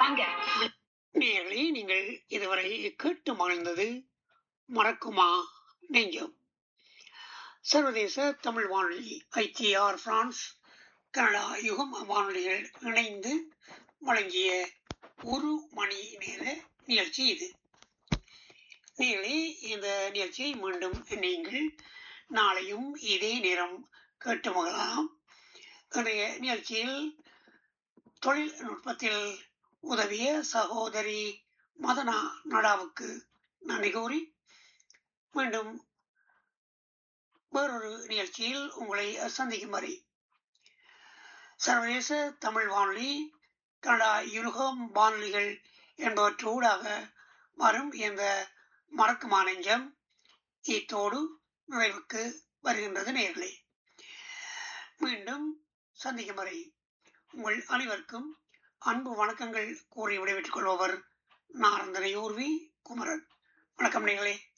வாங்க நேயர்களே நீங்கள் இதுவரை கேட்டு மகிழ்ந்தது மறக்குமா நெஞ்சம் சர்வதேச தமிழ் வானொலி ஐடிஆர் பிரான்ஸ் கனடா யுகம் வானொலிகள் இணைந்து வழங்கிய ஒரு மணி நேர நிகழ்ச்சி இது நேர்களே இந்த நிகழ்ச்சியை மீண்டும் நீங்கள் நாளையும் இதே நேரம் கேட்டு மகிழலாம் இன்றைய நிகழ்ச்சியில் தொழில்நுட்பத்தில் உதவிய சகோதரி மதனா நடாவுக்கு நன்றி கூறி மீண்டும் வேறொரு நிகழ்ச்சியில் உங்களை சந்திக்கும் வரை சர்வதேச தமிழ் வானொலி கனடா யுருகம் வானொலிகள் என்பவற்றூடாக வரும் இந்த மறக்குமா நெஞ்சம் இத்தோடு நிறைவுக்கு வருகின்றது நேர்களே மீண்டும் சந்திக்கும் வரை உங்கள் அனைவருக்கும் அன்பு வணக்கங்கள் கூறி விடைபெற்றுக் கொள்பவர் நாரந்தனையூர்வி குமரன் வணக்கம் நேர்களே